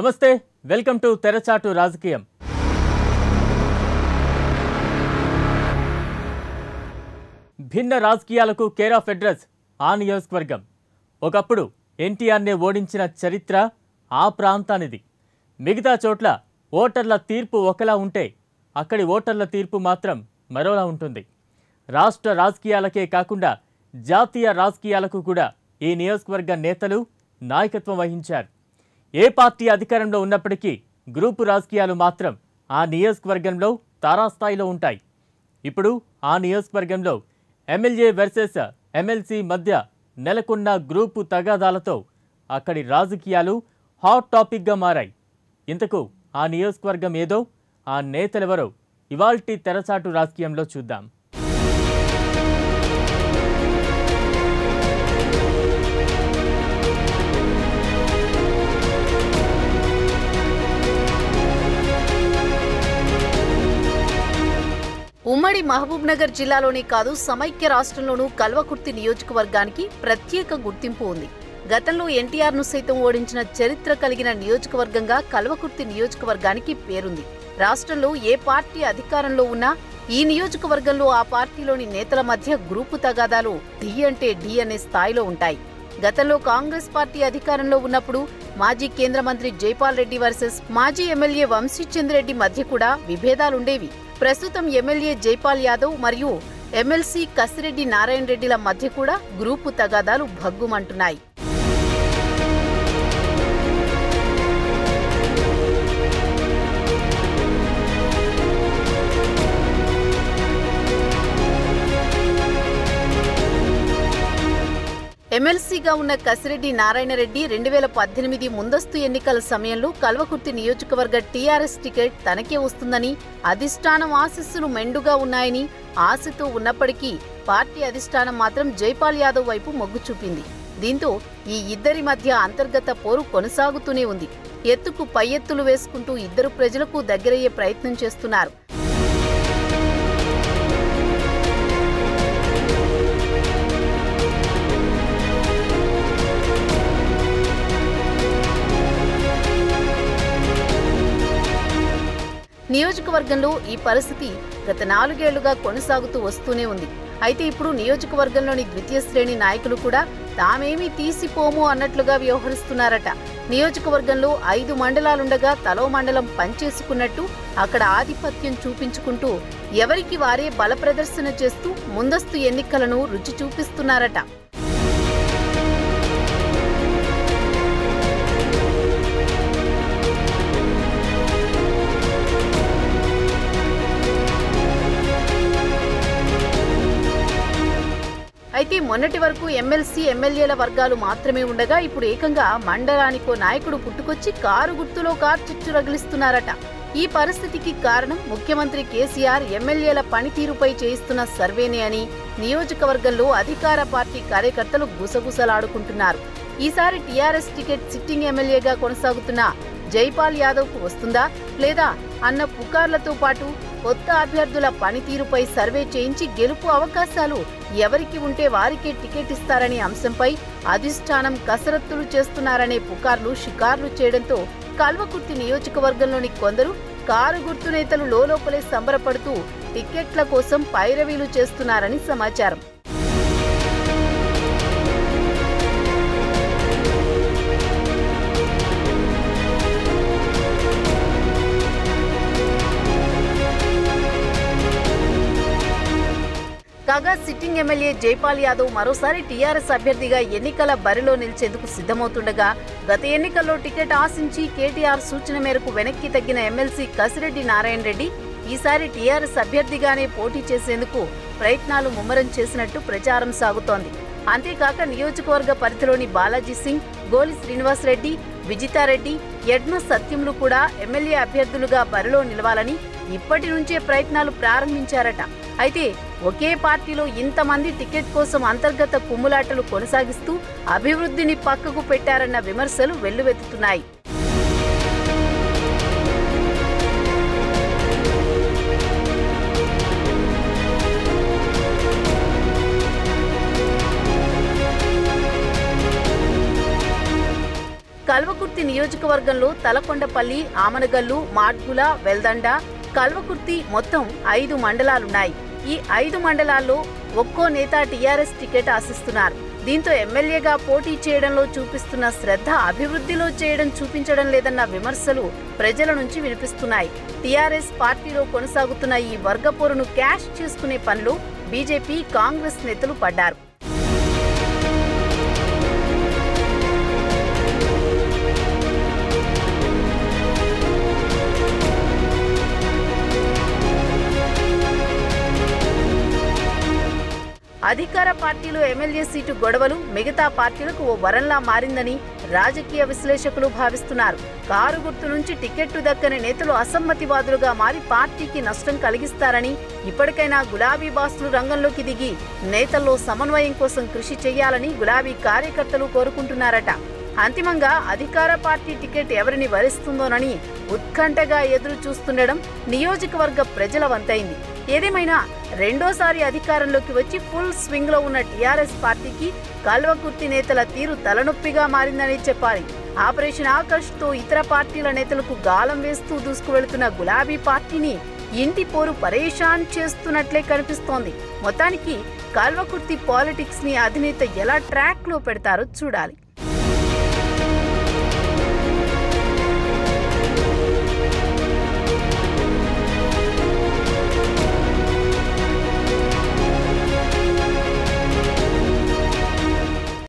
నమస్తే welcome to తెరచాటు రాజకీయం భిన్న రాజకీయాలకు కేర్ ఆఫ్ అడ్రస్ ఆ నియోజకవర్గం ఒకప్పుడు ఎన్టీఆర్నే ఓడించిన చరిత్ర ఆ ప్రాంతానిది మిగతా చోట్ల ఓటర్ల తీర్పు ఒకలా ఉంటే అక్కడి ఓటర్ల తీర్పు మాత్రం మరోలా ఉంటుంది రాష్ట్ర రాజకీయాలకే కాకుండా జాతీయ రాజకీయాలకు కూడా ఈ నియోజకవర్గ నేతలు నాయకత్వం వహించారు ఏ పార్టీ అధికారంలో ఉన్నప్పటికీ గ్రూపు రాజకీయాలు మాత్రం ఆ నియోజకవర్గంలో తారాస్థాయిలో ఉంటాయి ఇప్పుడు ఆ నియోజకవర్గంలో ఎమ్మెల్యే వర్సెస్ ఎమ్మెల్సీ మధ్య నెలకొన్న గ్రూపు తగాదాలతో అక్కడి రాజకీయాలు హాట్ టాపిక్గా మారాయి ఇంతకు ఆ నియోజకవర్గం ఏదో ఆ నేతలెవరో ఇవాల్టి తెరచాటు రాజకీయంలో చూద్దాం ఉమ్మడి మహబూబ్ నగర్ జిల్లాలోనే కాదు సమైక్య రాష్ట్రంలోనూ కల్వకుర్తి నియోజకవర్గానికి ప్రత్యేక గుర్తింపు ఉంది గతంలో ఎన్టీఆర్ ను సైతం ఓడించిన చరిత్ర కలిగిన నియోజకవర్గంగా కల్వకుర్తి నియోజకవర్గానికి పేరుంది రాష్ట్రంలో ఏ పార్టీ అధికారంలో ఉన్నా ఈ నియోజకవర్గంలో ఆ పార్టీలోని నేతల మధ్య గ్రూపు తగాదాలు ఢీ అంటే ఢీ అనే స్థాయిలో ఉంటాయి గతంలో కాంగ్రెస్ పార్టీ అధికారంలో ఉన్నప్పుడు మాజీ కేంద్ర మంత్రి జైపాల్ రెడ్డి వర్సెస్ మాజీ ఎమ్మెల్యే వంశీచంద్రెడ్డి మధ్య కూడా విభేదాలుండేవి ప్రస్తుతం ఎమ్మెల్యే జైపాల్ యాదవ్ మరియు ఎమ్మెల్సీ కసిరెడ్డి నారాయణ రెడ్డిల మధ్య కూడా గ్రూపు తగాదాలు భగ్గుమంటున్నాయి ఎమ్మెల్సీగా ఉన్న కసిరెడ్డి నారాయణరెడ్డి రెండు వేల పద్దెనిమిది ముందస్తు ఎన్నికల సమయంలో కల్వకుర్తి నియోజకవర్గ టీఆర్ఎస్ టికెట్ తనకే వస్తుందని అధిష్టానం ఆశీస్సులు మెండుగా ఉన్నాయని ఆశతో ఉన్నప్పటికీ పార్టీ అధిష్టానం మాత్రం జైపాల్ యాదవ్ వైపు మొగ్గు చూపింది దీంతో ఈ ఇద్దరి మధ్య అంతర్గత పోరు కొనసాగుతూనే ఉంది ఎత్తుకు పై ఎత్తులు వేసుకుంటూ ఇద్దరు ప్రజలకు దగ్గరయ్యే ప్రయత్నం చేస్తున్నారు నియోజకవర్గంలో ఈ పరిస్థితి గత నాలుగేళ్లుగా కొనసాగుతూ వస్తూనే ఉంది అయితే ఇప్పుడు నియోజకవర్గంలోని ద్వితీయ శ్రేణి నాయకులు కూడా తామేమీ తీసిపోము అన్నట్లుగా వ్యవహరిస్తున్నారట నియోజకవర్గంలో ఐదు మండలాలుండగా తలో మండలం పనిచేసుకున్నట్టు అక్కడ ఆధిపత్యం చూపించుకుంటూ ఎవరికి వారే బల ప్రదర్శన చేస్తూ ముందస్తు ఎన్నికలను రుచి చూపిస్తున్నారట అయితే మొన్నటి వరకు ఎమ్మెల్సీ ఎమ్మెల్యేల వర్గాలు మాత్రమే ఉండగా ఇప్పుడు ఏకంగా మండలానికో నాయకుడు పుట్టుకొచ్చి కారు గుర్తులో కారు చిచ్చు రగిలిస్తున్నారట ఈ పరిస్థితికి కారణం ముఖ్యమంత్రి కేసీఆర్ ఎమ్మెల్యేల పనితీరుపై చేయిస్తున్న సర్వేనే అని నియోజకవర్గంలో అధికార పార్టీ కార్యకర్తలు గుసగుసలాడుకుంటున్నారు ఈసారి టీఆర్ఎస్ టికెట్ సిట్టింగ్ ఎమ్మెల్యేగా కొనసాగుతున్న జైపాల్ యాదవ్కు వస్తుందా లేదా అన్న పుకార్లతో పాటు కొత్త అభ్యర్థుల పనితీరుపై సర్వే చేయించి గెలుపు అవకాశాలు ఎవరికి ఉంటే వారికే టికెట్ ఇస్తారనే అంశంపై అధిష్టానం కసరత్తులు చేస్తున్నారనే పుకార్లు షికార్లు చేయడంతో కల్వకుర్తి నియోజకవర్గంలోని కొందరు కారు గుర్తు నేతలు లోపలే సంబరపడుతూ టికెట్ల కోసం పైరవీలు చేస్తున్నారని సమాచారం కాగా సిట్టింగ్ ఎమ్మెల్యే జైపాల్ యాదవ్ మరోసారి టీఆర్ఎస్ అభ్యర్థిగా ఎన్నికల బరిలో నిలిచేందుకు సిద్ధమవుతుండగా గత ఎన్నికల్లో టికెట్ ఆశించి కేటీఆర్ సూచన మేరకు వెనక్కి తగ్గిన ఎమ్మెల్సీ కసిరెడ్డి నారాయణ రెడ్డి ఈసారి టీఆర్ఎస్ అభ్యర్థిగానే పోటీ చేసేందుకు ప్రయత్నాలు ముమ్మరం చేసినట్టు ప్రచారం సాగుతోంది అంతేకాక నియోజకవర్గ పరిధిలోని బాలాజీ సింగ్ గోలి శ్రీనివాసరెడ్డి విజితారెడ్డి యడ్మ సత్యంలు కూడా ఎమ్మెల్యే అభ్యర్థులుగా బరిలో నిలవాలని ఇప్పటి నుంచే ప్రయత్నాలు ప్రారంభించారట అయితే ఒకే పార్టీలో ఇంతమంది టికెట్ కోసం అంతర్గత కుమ్ములాటలు కొనసాగిస్తూ అభివృద్ధిని పక్కకు పెట్టారన్న విమర్శలు వెల్లువెత్తుతున్నాయి కల్వకుర్తి కల్వకుర్తి నియోజకవర్గంలో తలకొండపల్లి ఆమనగల్లు మాడ్గుల వెల్దండ కల్వకుర్తి మొత్తం ఐదు మండలాలున్నాయి ఈ ఐదు మండలాల్లో ఒక్కో నేత టీఆర్ఎస్ టికెట్ ఆశిస్తున్నారు దీంతో ఎమ్మెల్యేగా పోటీ చేయడంలో చూపిస్తున్న శ్రద్ధ అభివృద్ధిలో చేయడం చూపించడం లేదన్న విమర్శలు ప్రజల నుంచి వినిపిస్తున్నాయి టీఆర్ఎస్ పార్టీలో కొనసాగుతున్న ఈ వర్గపోరును క్యాష్ చేసుకునే పనిలో బీజేపీ కాంగ్రెస్ నేతలు పడ్డారు అధికార పార్టీలో ఎమ్మెల్యే సీటు గొడవలు మిగతా పార్టీలకు ఓ వరంలా మారిందని రాజకీయ విశ్లేషకులు భావిస్తున్నారు కారు గుర్తు నుంచి టికెట్టు దక్కని నేతలు అసమ్మతివాదులుగా మారి పార్టీకి నష్టం కలిగిస్తారని ఇప్పటికైనా గులాబీ బాసులు రంగంలోకి దిగి నేతల్లో సమన్వయం కోసం కృషి చేయాలని గులాబీ కార్యకర్తలు కోరుకుంటున్నారట అంతిమంగా అధికార పార్టీ టికెట్ ఎవరిని వరిస్తుందోనని ఉత్కంఠగా ఎదురు చూస్తుండడం నియోజకవర్గ ప్రజల వంతైంది ఏదేమైనా రెండోసారి అధికారంలోకి వచ్చి ఫుల్ స్వింగ్ లో ఉన్న టీఆర్ఎస్ పార్టీకి కల్వకుర్తి నేతల తీరు తలనొప్పిగా మారిందని చెప్పాలి ఆపరేషన్ ఆకర్ష్ తో ఇతర పార్టీల నేతలకు గాలం వేస్తూ దూసుకువెళ్తున్న గులాబీ పార్టీని ఇంటి పోరు పరేషాన్ చేస్తున్నట్లే కనిపిస్తోంది మొత్తానికి కల్వకుర్తి పాలిటిక్స్ ని అధినేత ఎలా ట్రాక్ లో పెడతారో చూడాలి